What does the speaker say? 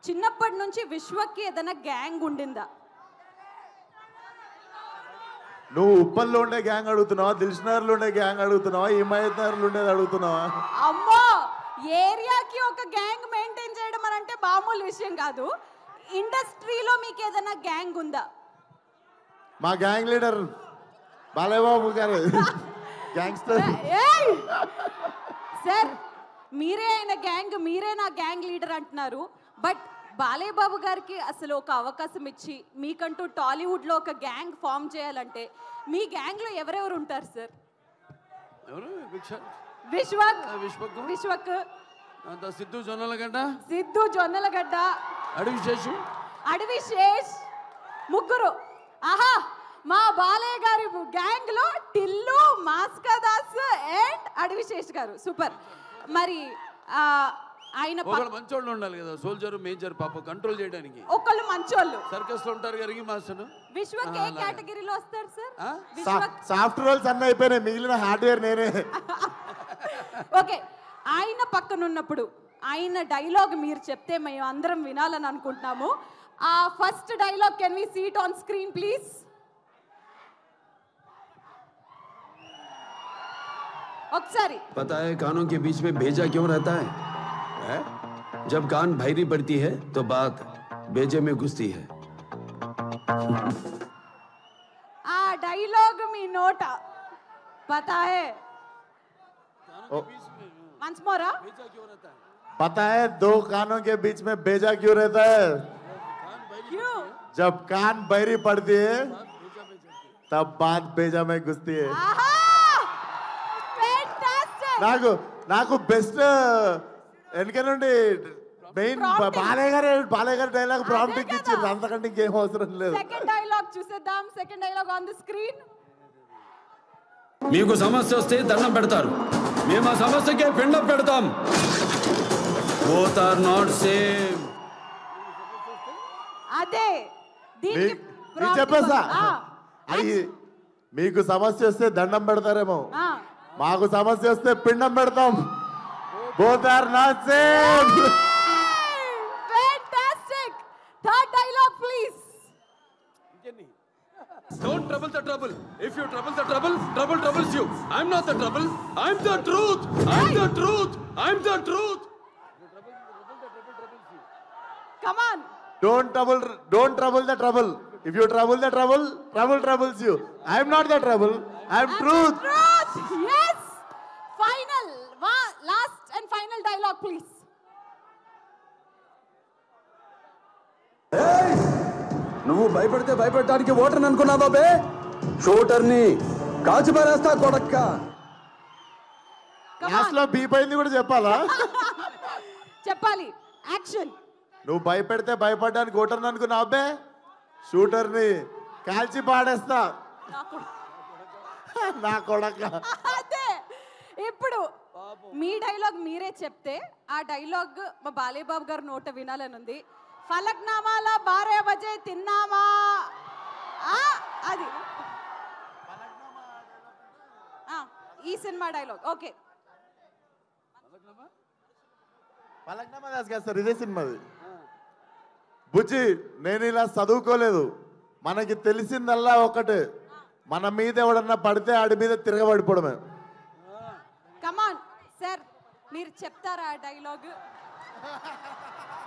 చిన్నప్పటి నుంచి విశ్వకి ఏదైనా గ్యాంగ్ ఉండిందా నువ్వు ఉప్పల్లో ఉండే గ్యాంగ్ అడుగుతున్నావా దిల్షనగర్లో ఉండే గ్యాంగ్ అడుగుతున్నావా హిమాయత్ నగర్లో ఉండేది అడుగుతున్నావా అమ్మో ఏరియాకి ఒక గ్యాంగ్ మెయింటైన్ చేయడం అని అంటే మామూలు విషయం కాదు ఇండస్ట్రీలో మీకు ఏదైనా గ్యాంగ్ ఉందా మా గ్యాంగ్ లీడర్ బాలయ్యబాబు గారు గ్యాంగ్స్టర్ ఏయ్! సార్ మీరే ఆయన గ్యాంగ్ మీరే నా గ్యాంగ్ లీడర్ అంటున్నారు బట్ బాలయ్య బాబు గారికి అసలు ఒక అవకాశం ఇచ్చి మీకంటూ టాలీవుడ్లో ఒక గ్యాంగ్ ఫామ్ చేయాలంటే మీ గ్యాంగ్లో ఎవరెవరు ఉంటారు సార్ ఎవరు భిక్ష విశ్వక్ ఆ, విశ్వక్. విశ్వక్ అంత సిద్ధు జొన్నలగడ్డ సిద్ధు జొన్నలగడ్డ అడవి శేషు అడవి శేష్ ముగ్గురు ఆహా మా బాలయ్య గారి గ్యాంగ్ లో టిల్లు మాస్కా దాస్ అండ్ అడవి శేష్ గారు సూపర్ మరి ఆ, ఆయన పక్- ఒకళ్ళు మంచోళ్ళు ఉండాలి కదా సోల్జర్ మేజర్ పాప కంట్రోల్ చేయడానికి ఒకళ్ళు మంచోళ్ళు సర్కస్ లో ఉంటారు కరిగి మాస్టర్ విశ్వక్ ఏ కేటగిరీలో వస్తారు సార్ ఆ? విశ్వక్ సాఫ్ట్ రోల్స్ అన్నీ అయిపోయినాయి మిగిలిన హార్డ్వేర్ నేనే ఓకే ఆయన పక్కన ఉన్నప్పుడు ఆయన డైలాగ్ మీరు చెప్తే మేము అందరం వినాలని అనుకుంటున్నాము ఆ first dialogue can we see it on screen please ఒకసారి पता है कानों के बीच में भेजा क्यों रहता है, है? जब कान भैरी पड़ती है तो बात भेजे में घुसती है ఆ డైలాగ్ మీ నోట పతా హే వన్స్ మోరా पता है दो कानों के बीच में बेजा क्यों रहता है క్యూ जब कान बहरी पड़ती है तब बात बेजा में घुसती है ఆహా ఫెంటాస్టిక్ నాకు నాకు బెస్ట్ వెనక నుండి మెయిన్ Prompting. బాలయ్య గారు బాలయ్య గారి డైలాగ్ ప్రాంప్టింగ్ కదా. ఇచ్చింది అంతకంటే ఇంకేం అవసరం లేదు సెకండ్ డైలాగ్ చూసేద్దాం second dialogue on the screen మీకు సమస్య వస్తే దండం పెడతారు మేము ఆ సమస్యకే పిండం పెడతాం బోత్ ఆర్ నాట్ సేమ్ అదే దీనికి మీ- మీకు prompting చెప్పేసా ఆ, అది మీకు సమస్య వస్తే దండం పెడతారేమో ఆ. మాకు సమస్య వస్తే పిండం పెడతాం both are not same Fantastic! Third dialogue, please. Don't trouble the trouble. If you trouble the trouble, trouble troubles you. I'm not the trouble. I'm the truth. I'm the truth. I'm the truth. Come on. Don't trouble don't trouble the trouble if you trouble the trouble trouble troubles you I'm not the trouble I'm truth Truth. Yes. Final. Wa- last and final dialogue, please. నువ్వు భయపడితే భయపెట్టడానికి ఓటర్ని అనుకున్నావా బే షూటర్ని కాల్చి పారేస్తా కొడక్క Come last on. లో బీప్ అయింది కూడా చెప్పాలా చెప్పాలి యాక్షన్ నువ్వు భయపెడితే భయపడడానికి ఓటర్ని అనుకున్నా అబ్బే షూటర్ని కాల్చి పాడేస్తా నా కొడక అదే ఇప్పుడు మీ డైలాగ్ మీరే చెప్తే ఆ డైలాగ్ మా బాలయ్య బాబు గారు నోట వినాలని ఉంది ఫలక్నామాలా బారే బజే తిన్నామా ఆ, అది ఆ, ఈ cinema dialogue okay Falaknuma Das కాదు సార్ ఇదే సినిమాది బుజ్జి నేను ఇలా చదువుకోలేదు మనకి తెలిసిందల్లా ఒకటే మన మీద ఎవడన్నా పడితే ఆడి మీద తిరగబడిపోవడమే కమాన్ సార్ మీరు చెప్తారా ఆ డైలాగ్